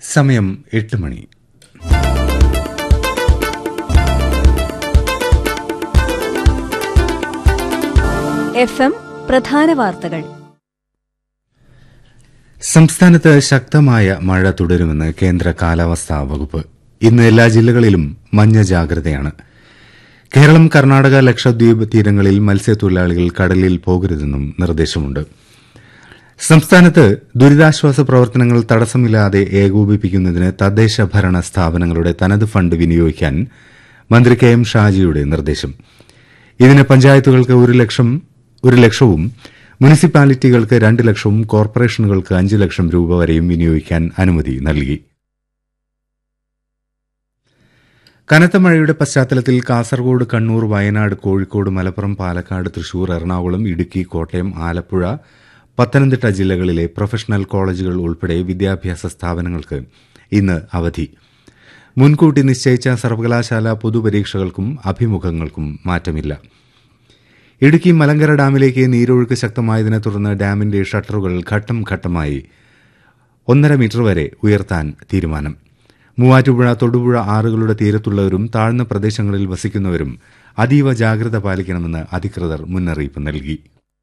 സമയം എട്ട് മണി F M പ്രധാന വാർത്തകൾ സംസ്ഥാനത്ത് ശക്തമായ മഴ തുടരുമെന്ന് കേന്ദ്ര കാലാവസ്ഥാ വകുപ്പ് ഇന്ന് എല്ലാ ജില്ലകളിലും മഞ്ഞ ജാഗ്രതയാണ് കേരളം കർണാടക ലക്ഷദ്വീപ് തീരങ്ങളിൽ മത്സ്യത്തൊഴിലാളികൾ കടലിൽ പോകരുതെന്നും നിർദ്ദേശമുണ്ട് സംസ്ഥാനത്ത് ദുരിതാശ്വാസ പ്രവർത്തനങ്ങൾ തടസ്സമില്ലാതെ ഏകോപിപ്പിക്കുന്നതിന് തദ്ദേശ ഭരണ സ്ഥാപനങ്ങളുടെ തനത് ഫണ്ട് വിനിയോഗിക്കാൻ മന്ത്രി കെ എം ഷാജിയുടെ നിർദ്ദേശം ഇതിന് പഞ്ചായത്തുകൾക്ക് ഒരു ലക്ഷം ഒരു ലക്ഷവും മുനിസിപ്പാലിറ്റികൾക്ക് രണ്ട് ലക്ഷവും കോർപ്പറേഷനുകൾക്ക് അഞ്ച് ലക്ഷം രൂപ വരെയും വിനിയോഗിക്കാൻ അനുമതി നൽകി കനത്ത മഴയുടെ പശ്ചാത്തലത്തിൽ കാസർഗോഡ് കണ്ണൂർ വയനാട് കോഴിക്കോട് മലപ്പുറം പാലക്കാട് തൃശൂർ എറണാകുളം ഇടുക്കി കോട്ടയം ആലപ്പുഴ പത്തനംതിട്ട ജില്ലകളിലെ പ്രൊഫഷണൽ കോളേജുകൾ ഉൾപ്പെടെ വിദ്യാഭ്യാസ സ്ഥാപനങ്ങൾക്ക് ഇന്ന് അവധി മുൻകൂട്ടി നിശ്ചയിച്ച സർവകലാശാല പൊതുപരീക്ഷകൾക്കും അഭിമുഖങ്ങൾക്കും മാറ്റമില്ല ഇടുക്കി മലങ്കര ഡാമിലേക്ക് നീരൊഴുക്ക് ശക്തമായതിനെ തുടർന്ന് ഡാമിന്റെ ഷട്ടറുകൾ ഘട്ടം ഘട്ടമായി ഒന്നര മീറ്റർ വരെ ഉയർത്താൻ തീരുമാനം മൂവാറ്റുപുഴ തൊടുപുഴ ആറുകളുടെ തീരത്തുള്ളവരും താഴ്ന്ന പ്രദേശങ്ങളിൽ വസിക്കുന്നവരും അതീവ ജാഗ്രത പാലിക്കണമെന്ന് അധികൃതർ മുന്നറിയിപ്പ് നൽകി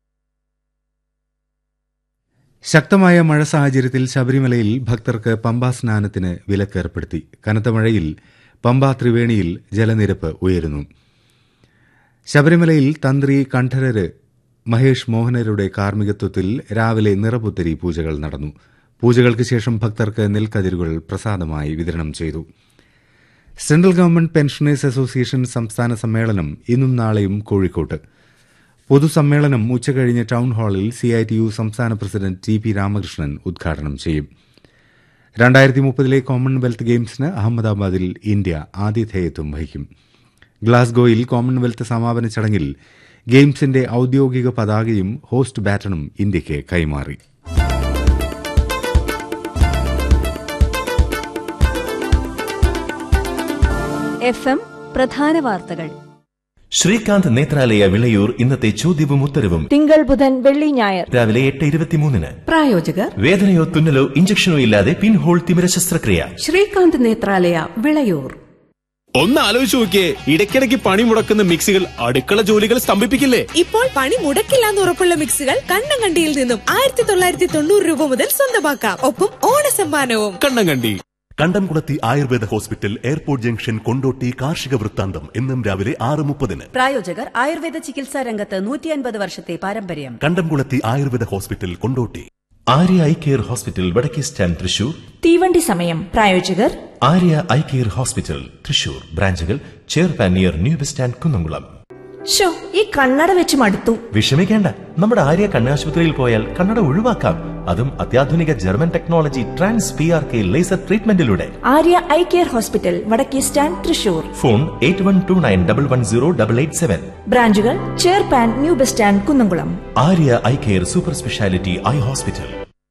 ശക്തമായ മഴ സാഹചര്യത്തിൽ ശബരിമലയിൽ ഭക്തർക്ക് പമ്പാ സ്നാനത്തിന് വിലക്കേർപ്പെടുത്തി കനത്ത മഴയിൽ പമ്പ ത്രിവേണിയിൽ ജലനിരപ്പ് ഉയരുന്നു ശബരിമലയിൽ തന്ത്രി കണ്ഠരര് മഹേഷ് മോഹനരുടെ കാർമ്മികത്വത്തിൽ രാവിലെ നിറപുത്തരി പൂജകൾ നടന്നു പൂജകൾക്ക് ശേഷം ഭക്തർക്ക് നെൽക്കതിരുകൾ പ്രസാദമായി വിതരണം ചെയ്തു സെൻട്രൽ ഗവൺമെന്റ് പെൻഷനേഴ്സ് അസോസിയേഷൻ സംസ്ഥാന സമ്മേളനം ഇന്നും നാളെയും കോഴിക്കോട്ട് പൊതുസമ്മേളനം ഉച്ചകഴിഞ്ഞ് ടൌൺ ഹാളിൽ സിഐടിയു സംസ്ഥാന പ്രസിഡന്റ് ടി പി രാമകൃഷ്ണൻ ഉദ്ഘാടനം ചെയ്യും രണ്ടായിരത്തി മുപ്പതിലെ കോമൺവെൽത്ത് ഗെയിംസിന് അഹമ്മദാബാദിൽ ഇന്ത്യ ആതിഥേയത്വം വഹിക്കും ഗ്ലാസ്ഗോയിൽ കോമൺവെൽത്ത് സമാപന ചടങ്ങിൽ ഗെയിംസിന്റെ ഔദ്യോഗിക പതാകയും ഹോസ്റ്റ് ബാറ്റണും ഇന്ത്യയ്ക്ക് കൈമാറി എഫ് എം പ്രധാന വാർത്തകൾ ശ്രീകാന്ത് നേത്രാലയ വിളയൂർ ഇന്നത്തെ ചോദ്യവും ഉത്തരവും തിങ്കൾ ബുധൻ വെള്ളി ഞായർ രാവിലെ എട്ട് ഇരുപത്തിമൂന്നിന് പ്രായോജകർ വേദനയോ തുന്നലോ ഇഞ്ചക്ഷനോ ഇല്ലാതെ പിൻഹോൾ തിമിര ശസ്ത്രക്രിയ ശ്രീകാന്ത് നേത്രാലയ വിളയൂർ ഒന്ന് ആലോചിച്ച് നോക്കിയേ ഇടയ്ക്കിടയ്ക്ക് പണി മുടക്കുന്ന മിക്സികൾ അടുക്കള ജോലികൾ സ്തംഭിപ്പിക്കില്ലേ ഇപ്പോൾ പണി മുടക്കില്ലാന്ന് ഉറപ്പുള്ള മിക്സികൾ കണ്ണം കണ്ടിയിൽ നിന്നും ആയിരത്തി തൊള്ളായിരത്തി തൊണ്ണൂറ് രൂപ മുതൽ സ്വന്തമാക്കാം ഒപ്പം ഓണസമ്മാനവും കണ്ണം കണ്ടി Kandamkulathy Ayurveda hospital airport junction Kondotty കാർഷിക വൃത്താന്തം എന്നും രാവിലെ ആറ് മുപ്പതിന് പ്രായോജകർ ആയുർവേദ ചികിത്സാ രംഗത്ത് നൂറ്റി അൻപത് വർഷത്തെ പാരമ്പര്യം Kandamkulathy Ayurveda hospital Kondotty Arya eye care hospital വടക്കേ സ്റ്റാൻഡ് തൃശൂർ തീവണ്ടി സമയം പ്രായോജകർ Arya eye care hospital Thrissur ബ്രാഞ്ചുകൾ ചെയർപാൻ near new bus stand Kunnamkulam show ഈ കണ്ണട വെച്ച് മടുത്തു വിഷമിക്കേണ്ട നമ്മുടെ ആര്യ കണ്ണാശുപത്രിയിൽ പോയാൽ കണ്ണട ഒഴിവാക്കാം അതും അത്യാധുനിക German technology trans P R K laser ട്രീറ്റ്മെന്റിലൂടെ ആര്യ ഐ കെയർ ഹോസ്പിറ്റൽ വടക്കേ stand Thrissur phone eight one two nine double one zero double eight seven ബ്രാഞ്ചുകൾ ചെയർപാൻ new bus stand Kunnamkulam Arya eye care super speciality eye hospital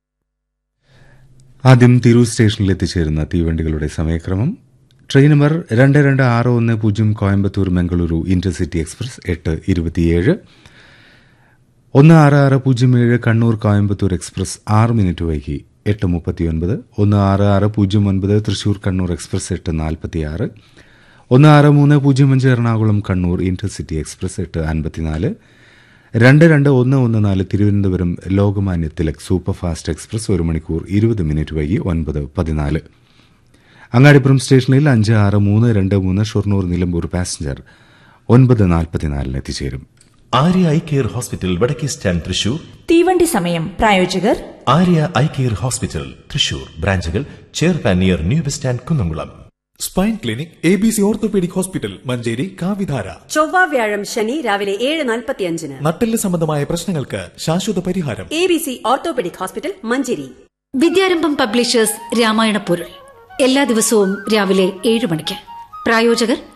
ആദ്യം തിരൂർ സ്റ്റേഷനിൽ എത്തിച്ചേരുന്ന തീവണ്ടികളുടെ സമയക്രമം train number രണ്ട് രണ്ട് ആറ് ഒന്ന് പൂജ്യം കോയമ്പത്തൂർ മംഗളൂരു ഇന്റർസിറ്റി എക്സ്പ്രസ് എട്ട് ഇരുപത്തിയേഴ് ഒന്ന് ആറ് ആറ് പൂജ്യം ഏഴ് കണ്ണൂർ കോയമ്പത്തൂർ എക്സ്പ്രസ് ആറ് മിനിറ്റ് വൈകി എട്ട് മുപ്പത്തിയൊൻപത് ഒന്ന് ആറ് ആറ് പൂജ്യം ഒൻപത് തൃശൂർ കണ്ണൂർ എക്സ്പ്രസ് എട്ട് നാൽപ്പത്തിയാറ് ഒന്ന് ആറ് മൂന്ന് പൂജ്യം അഞ്ച് എറണാകുളം കണ്ണൂർ ഇന്റർസിറ്റി എക്സ്പ്രസ് എട്ട് അൻപത്തിനാല് രണ്ട് രണ്ട് ഒന്ന് ഒന്ന് നാല് Thiruvananthapuram Lokmanya Tilak super fast express ഒരു മണിക്കൂർ ഇരുപത് മിനിറ്റ് വൈകി ഒൻപത് പതിനാല് അങ്ങാടിപ്പുറം സ്റ്റേഷനിൽ അഞ്ച് ആറ് മൂന്ന് രണ്ട് മൂന്ന് ഷൊർണൂർ നിലമ്പൂർ പാസഞ്ചർ ഒൻപത് നാൽപ്പത്തിനാലിന് എത്തിച്ചേരും ആര്യ ഐ കെയർ ഹോസ്പിറ്റൽ വടക്കേ സ്റ്റാൻഡ് തൃശൂർ തീവണ്ടി സമയം പ്രായോജകർ Arya eye care hospital Thrissur ബ്രാഞ്ചുകൾ ചെയർപാൻ near new bus stand Kunnamkulam spine clinic A B C orthopaedic hospital Manjeri കാവിധാര ചൊവ്വ വ്യാഴം ശനി രാവിലെ ഏഴ് നാൽപ്പത്തിയഞ്ചിന് നട്ടെല്ല് സംബന്ധമായ പ്രശ്നങ്ങൾക്ക് ശാശ്വത പരിഹാരം A B C orthopaedic hospital Manjeri Vidyarambham publishers Ramayana പൊരുൾ എല്ലാ ദിവസവും രാവിലെ ഏഴ് മണിക്ക് പ്രായോജകർ